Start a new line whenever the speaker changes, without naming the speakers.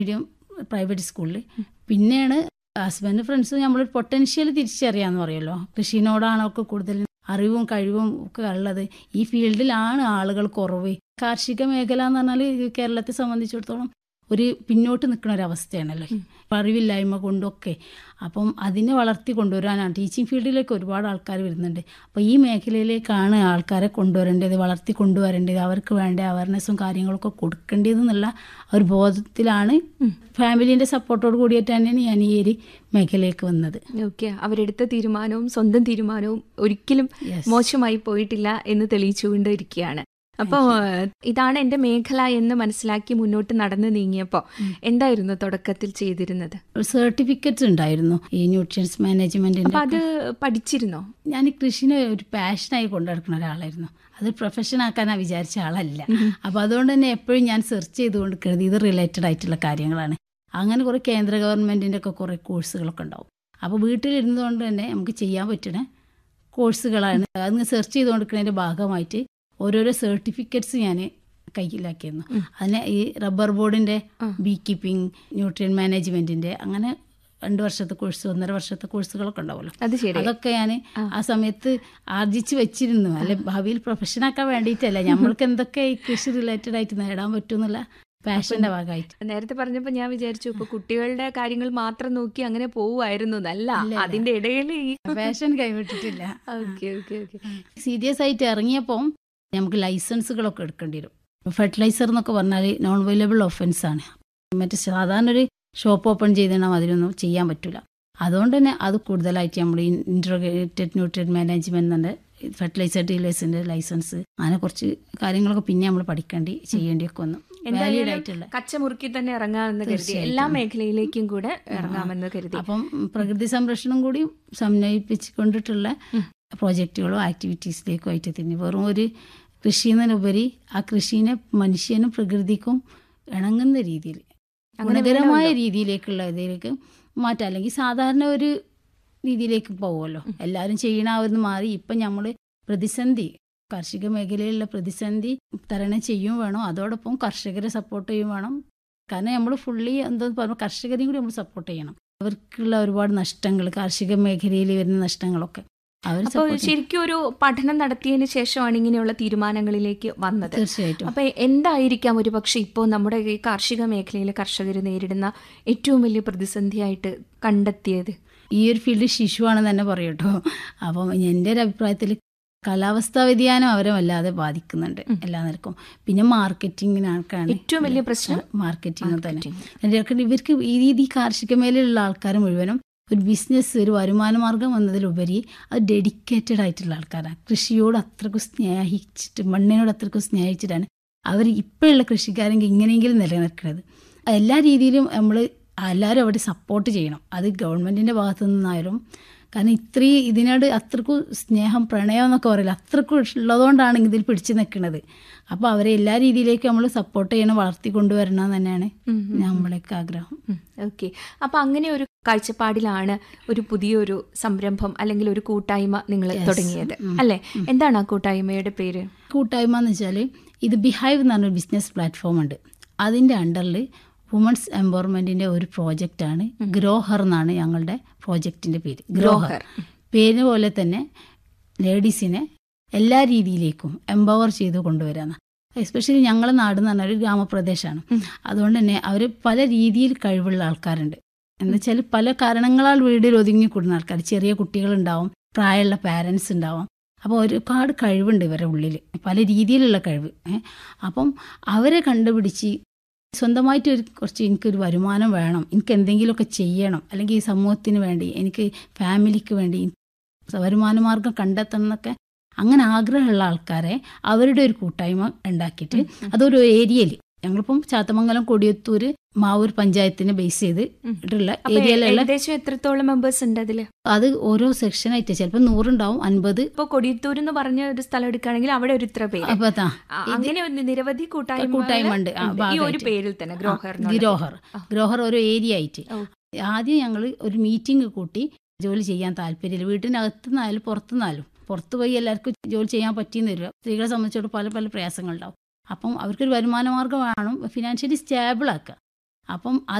Medium private സ്കൂളിൽ പിന്നെയാണ് husband ഫ്രണ്ട്സും നമ്മൾ പൊട്ടൻഷ്യൽ തിരിച്ചറിയാന്ന് പറയുമല്ലോ കൃഷിനോടാണ് ഒക്കെ കൂടുതൽ അറിവും കഴിവും ഒക്കെ ഉള്ളത് ഈ ഫീൽഡിലാണ് ആളുകൾ കുറവ് കാർഷിക മേഖല എന്ന് പറഞ്ഞാൽ കേരളത്തെ സംബന്ധിച്ചിടത്തോളം ഒരു പിന്നോട്ട് നിൽക്കുന്ന ഒരു അവസ്ഥയാണല്ലോ അറിവില്ലായ്മ കൊണ്ടൊക്കെ അപ്പം അതിനെ വളർത്തി കൊണ്ടുവരാനാണ് ടീച്ചിങ് ഫീൽഡിലേക്ക് ഒരുപാട് ആൾക്കാർ വരുന്നുണ്ട് അപ്പോൾ ഈ മേഖലയിലേക്കാണ് ആൾക്കാരെ കൊണ്ടുവരേണ്ടത് വളർത്തി കൊണ്ടുവരേണ്ടത് അവർക്ക് വേണ്ട അവയർനെസ്സും കാര്യങ്ങളൊക്കെ കൊടുക്കേണ്ടതെന്നുള്ള ഒരു ബോധത്തിലാണ് ഫാമിലീൻ്റെ സപ്പോർട്ടോട് കൂടിയിട്ട് തന്നെയാണ് ഞാൻ ഈ ഒരു മേഖലയിലേക്ക് വന്നത്
ഓക്കെ അവരെടുത്ത തീരുമാനവും സ്വന്തം തീരുമാനവും ഒരിക്കലും
Yes.
മോശമായി പോയിട്ടില്ല എന്ന് തെളിയിച്ചുകൊണ്ടിരിക്കുകയാണ് അപ്പോൾ ഇതാണ് എൻ്റെ മേഖല എന്ന് മനസ്സിലാക്കി മുന്നോട്ട് നടന്നു നീങ്ങിയപ്പോൾ എന്തായിരുന്നു തുടക്കത്തിൽ ചെയ്തിരുന്നത്
സർട്ടിഫിക്കറ്റ്സ് ഉണ്ടായിരുന്നു ഈ ന്യൂട്രിയൻസ് മാനേജ്മെന്റിന്റെ
അപ്പൊ അത് പഠിച്ചിരുന്നോ
ഞാൻ ഈ കൃഷിനെ ഒരു പാഷനായി കൊണ്ടുനടക്കുന്ന ഒരാളായിരുന്നു അത് പ്രൊഫഷൻ ആക്കാനാ വിചാരിച്ച ആളല്ല അപ്പൊ അതുകൊണ്ട് തന്നെ എപ്പോഴും ഞാൻ സെർച്ച് ചെയ്തുകൊണ്ടിരിക്കുന്നത് ഇത് റിലേറ്റഡ് ആയിട്ടുള്ള കാര്യങ്ങളാണ് അങ്ങനെ കുറെ കേന്ദ്ര ഗവൺമെന്റിന്റെ ഒക്കെ കുറെ കോഴ്സുകളൊക്കെ ഉണ്ടാവും അപ്പോൾ വീട്ടിലിരുന്നുകൊണ്ട് തന്നെ നമുക്ക് ചെയ്യാൻ പറ്റുന്ന കോഴ്സുകളാണ് അത് സെർച്ച് ചെയ്തുകൊണ്ടിരിക്കുന്നതിന്റെ ഭാഗമായിട്ട് ഓരോരോ സർട്ടിഫിക്കറ്റ്സ് ഞാൻ കയ്യിലാക്കിയിരുന്നു അതിന് ഈ റബ്ബർ ബോർഡിന്റെ ബീ കീപ്പിംഗ് ന്യൂട്രിയൻ മാനേജ്മെന്റിന്റെ അങ്ങനെ രണ്ട് വർഷത്തെ കോഴ്സ് ഒന്നര വർഷത്തെ കോഴ്സുകളൊക്കെ ഉണ്ടാവുമല്ലോ
അത് ശരി
അതൊക്കെ ഞാൻ ആ സമയത്ത് ആർജിച്ച് വെച്ചിരുന്നു അല്ലെ ഭാവിയിൽ പ്രൊഫഷനാക്കാൻ വേണ്ടിയിട്ടല്ല നമ്മൾക്ക് എന്തൊക്കെ ഈ കൃഷി റിലേറ്റഡ് ആയിട്ട് നേടാൻ പറ്റുമെന്നുള്ള പാഷന്റെ ഭാഗമായിട്ട്
നേരത്തെ പറഞ്ഞപ്പോൾ ഞാൻ വിചാരിച്ചു ഇപ്പൊ കുട്ടികളുടെ കാര്യങ്ങൾ മാത്രം നോക്കി അങ്ങനെ പോവുമായിരുന്നു എന്നല്ല അതിന്റെ ഇടയിൽ ഈ
പാഷൻ കൈവിട്ടിട്ടില്ല
ഓക്കെ ഓക്കെ ഓക്കെ
സീരിയസ് ആയിട്ട് ഇറങ്ങിയപ്പോൾ നമുക്ക് ലൈസൻസുകളൊക്കെ എടുക്കേണ്ടി വരും ഫെർട്ടിലൈസർ എന്നൊക്കെ പറഞ്ഞാൽ നോൺ അവൈലബിൾ ഒഫൻസ് ആണ് മറ്റേ സാധാരണ ഒരു ഷോപ്പ് ഓപ്പൺ ചെയ്തിടണം അതിനൊന്നും ചെയ്യാൻ പറ്റില്ല അതുകൊണ്ട് തന്നെ അത് കൂടുതലായിട്ട് നമ്മൾ ഇൻട്രോഗേറ്റഡ് ന്യൂട്രിയൻ മാനേജ്മെന്റ് എന്ന ഫെർട്ടിലൈസർ ഡീലേഴ്സിന്റെ ലൈസൻസ് അങ്ങനെ കുറച്ച് കാര്യങ്ങളൊക്കെ പിന്നെ നമ്മൾ പഠിക്കേണ്ടി ചെയ്യേണ്ടിയൊക്കെ വന്നു വാലിഡ് ആയിട്ടുള്ള
കച്ചമുറുക്കി തന്നെ ഇറങ്ങാമെന്ന് കരുതി എല്ലാ മേഖലയിലേക്കും കൂടെ ഇറങ്ങാമെന്ന് കരുതി
അപ്പം പ്രകൃതി സംരക്ഷണം കൂടി സമന്വയിപ്പിച്ചുകൊണ്ടിട്ടുള്ള പ്രോജക്റ്റുകളോ ആക്ടിവിറ്റീസിലേക്കോ ആയിട്ട് തിരിഞ്ഞു വെറും ഒരു കൃഷി എന്നതിനുപരി ആ കൃഷിനെ മനുഷ്യനും പ്രകൃതിക്കും ഇണങ്ങുന്ന രീതിയിൽ ഗുണകരമായ രീതിയിലേക്കുള്ള ഇതിലേക്ക് മാറ്റാം അല്ലെങ്കിൽ സാധാരണ ഒരു രീതിയിലേക്ക് പോകുമല്ലോ എല്ലാവരും ചെയ്യണ ആ ഒരു മാറി ഇപ്പം നമ്മൾ പ്രതിസന്ധി കാർഷിക മേഖലയിലുള്ള പ്രതിസന്ധി തരണം ചെയ്യും വേണം അതോടൊപ്പം കർഷകരെ സപ്പോർട്ട് ചെയ്യും വേണം കാരണം നമ്മൾ ഫുള്ളി എന്താ പറയുക കർഷകരെയും കൂടി നമ്മൾ സപ്പോർട്ട് ചെയ്യണം അവർക്കുള്ള ഒരുപാട് നഷ്ടങ്ങൾ കാർഷിക മേഖലയിൽ വരുന്ന നഷ്ടങ്ങളൊക്കെ അവർ
അപ്പോൾ ശരിക്കും ഒരു പഠനം നടത്തിയതിന് ശേഷമാണ് ഇങ്ങനെയുള്ള തീരുമാനങ്ങളിലേക്ക് വന്നത്
തീർച്ചയായിട്ടും
അപ്പൊ എന്തായിരിക്കാം ഒരു പക്ഷെ ഇപ്പോൾ നമ്മുടെ ഈ കാർഷിക മേഖലയിൽ കർഷകർ നേരിടുന്ന ഏറ്റവും വലിയ പ്രതിസന്ധിയായിട്ട് കണ്ടെത്തിയത്
ഈ ഒരു ഫീൽഡ് ശിശുവാണെന്ന് തന്നെ പറയൂട്ടോ അപ്പം എൻ്റെ ഒരു അഭിപ്രായത്തിൽ കാലാവസ്ഥാ വ്യതിയാനം അവരെ വല്ലാതെ ബാധിക്കുന്നുണ്ട് എല്ലാ നിലക്കും പിന്നെ മാർക്കറ്റിങ്ങിനാണ്
ഏറ്റവും വലിയ പ്രശ്നം
മാർക്കറ്റിംഗ് തന്നെ ഇതിനൊക്കെ ഇവർക്ക് ഈ രീതി കാർഷിക മേഖലയിലുള്ള ആൾക്കാർ മുഴുവനും ഒരു ബിസിനസ് ഒരു വരുമാന മാർഗം വന്നതിലുപരി അത് ഡെഡിക്കേറ്റഡ് ആയിട്ടുള്ള ആൾക്കാരാണ് കൃഷിയോട് അത്രക്കും സ്നേഹിച്ചിട്ട് മണ്ണിനോട് അത്രക്കും സ്നേഹിച്ചിട്ടാണ് അവർ ഇപ്പോഴുള്ള കൃഷിക്കാരെങ്കിൽ ഇങ്ങനെയെങ്കിലും നിലനിൽക്കുന്നത് എല്ലാ രീതിയിലും നമ്മൾ എല്ലാവരും അവിടെ സപ്പോർട്ട് ചെയ്യണം അത് ഗവൺമെൻറ്റിൻ്റെ ഭാഗത്തു നിന്നായാലും കാരണം ഇത്രയും ഇതിനോട് അത്രക്കും സ്നേഹം പ്രണയം എന്നൊക്കെ പറയില്ല അത്രക്കും ഉള്ളതുകൊണ്ടാണ് ഇതിൽ പിടിച്ചു നിൽക്കുന്നത് അപ്പോൾ അവരെ എല്ലാ രീതിയിലേക്കും നമ്മൾ സപ്പോർട്ട് ചെയ്യണം വളർത്തി കൊണ്ടുവരണം എന്ന് തന്നെയാണ് നമ്മളൊക്കെ ആഗ്രഹം
ഓക്കെ അപ്പൊ അങ്ങനെ ഒരു കാഴ്ചപ്പാടിലാണ് ഒരു പുതിയൊരു സംരംഭം അല്ലെങ്കിൽ ഒരു കൂട്ടായ്മ നിങ്ങൾ തുടങ്ങിയത് അല്ലെ എന്താണ് ആ കൂട്ടായ്മയുടെ പേര്
കൂട്ടായ്മ എന്ന് വെച്ചാൽ ഇത് ബിഹൈവ് എന്ന് പറഞ്ഞൊരു ബിസിനസ് പ്ലാറ്റ്ഫോം ഉണ്ട് അതിൻ്റെ അണ്ടറിൽ വുമൺസ് എംപവർമെൻറ്റിൻ്റെ ഒരു പ്രോജക്റ്റാണ് ഗ്രോഹർ എന്നാണ് ഞങ്ങളുടെ പ്രോജക്റ്റിൻ്റെ പേര് ഗ്രോഹർ പേര് പോലെ തന്നെ ലേഡീസിനെ എല്ലാ രീതിയിലേക്കും എംപവർ ചെയ്ത് കൊണ്ടുവരാന്ന് എസ്പെഷ്യലി ഞങ്ങളുടെ നാട് എന്ന് പറഞ്ഞാൽ ഒരു ഗ്രാമപ്രദേശമാണ് അതുകൊണ്ട് തന്നെ അവർ പല രീതിയിൽ കഴിവുള്ള ആൾക്കാരുണ്ട് എന്ന് വെച്ചാൽ പല കാരണങ്ങളാൽ വീടിൽ ഒതുങ്ങിക്കൂടുന്ന ആൾക്കാർ ചെറിയ കുട്ടികളുണ്ടാവും പ്രായമുള്ള പാരൻസ് ഉണ്ടാവും അപ്പോൾ ഒരുപാട് കഴിവുണ്ട് ഇവരുടെ ഉള്ളിൽ പല രീതിയിലുള്ള കഴിവ് അപ്പം അവരെ കണ്ടുപിടിച്ച് സ്വന്തമായിട്ട് ഒരു കുറച്ച് എനിക്കൊരു വരുമാനം വേണം എനിക്ക് എന്തെങ്കിലുമൊക്കെ ചെയ്യണം അല്ലെങ്കിൽ ഈ സമൂഹത്തിന് വേണ്ടി എനിക്ക് ഫാമിലിക്ക് വേണ്ടി വരുമാന മാർഗം കണ്ടെത്തണം എന്നൊക്കെ അങ്ങനെ ആഗ്രഹമുള്ള ആൾക്കാരെ അവരുടെ ഒരു കൂട്ടായ്മ ഉണ്ടാക്കിയിട്ട് അതൊരു ഏരിയയിൽ ഞങ്ങളിപ്പം ചാത്തമംഗലം കൊടിയത്തൂര് മാവൂർ പഞ്ചായത്തിനെ ബേസ് ചെയ്ത് ഉള്ള ഏരിയയിലുള്ള
ഏകദേശം എത്രത്തോളം മെമ്പേഴ്സ് ഉണ്ട് അതില്
അത് ഓരോ സെക്ഷനായിട്ട് ചിലപ്പോൾ നൂറുണ്ടാവും അൻപത്
ഇപ്പൊ കൊടിയത്തൂർ എന്ന് പറഞ്ഞ ഒരു സ്ഥലം എടുക്കുകയാണെങ്കിൽ അവിടെ ഒരു ഇത്ര പേര്
അപ്പൊ താ
ആ, അങ്ങനെ ഒരു നിരവധി കൂട്ടായ്മ
കൂട്ടായ്മ ഉണ്ട് ആ,
ഈ ഒരു
ഭാഗമായിട്ട്.
പേരിൽ തന്നെ ഗ്രോഹർ എന്നുള്ള
ഗ്രോഹർ ഗ്രോഹർ ഒരു ഏരിയ ആയിട്ട്
ഓ.
ആദ്യം ഞങ്ങൾ ഒരു മീറ്റിംഗ് കൂട്ടി ജോലി ചെയ്യാൻ താല്പര്യമില്ല വീട്ടിനകത്തുനിന്നായാലും പുറത്തുനിന്നായാലും പുറത്തു പോയി എല്ലാവർക്കും ജോലി ചെയ്യാൻ പറ്റിയെന്ന് വരിക സ്ത്രീകളെ സംബന്ധിച്ചോട് പല പല പ്രയാസങ്ങളുണ്ടാവും അപ്പം അവർക്കൊരു വരുമാന മാർഗ്ഗം വേണം ഫിനാൻഷ്യലി സ്റ്റേബിൾ ആക്കുക അപ്പം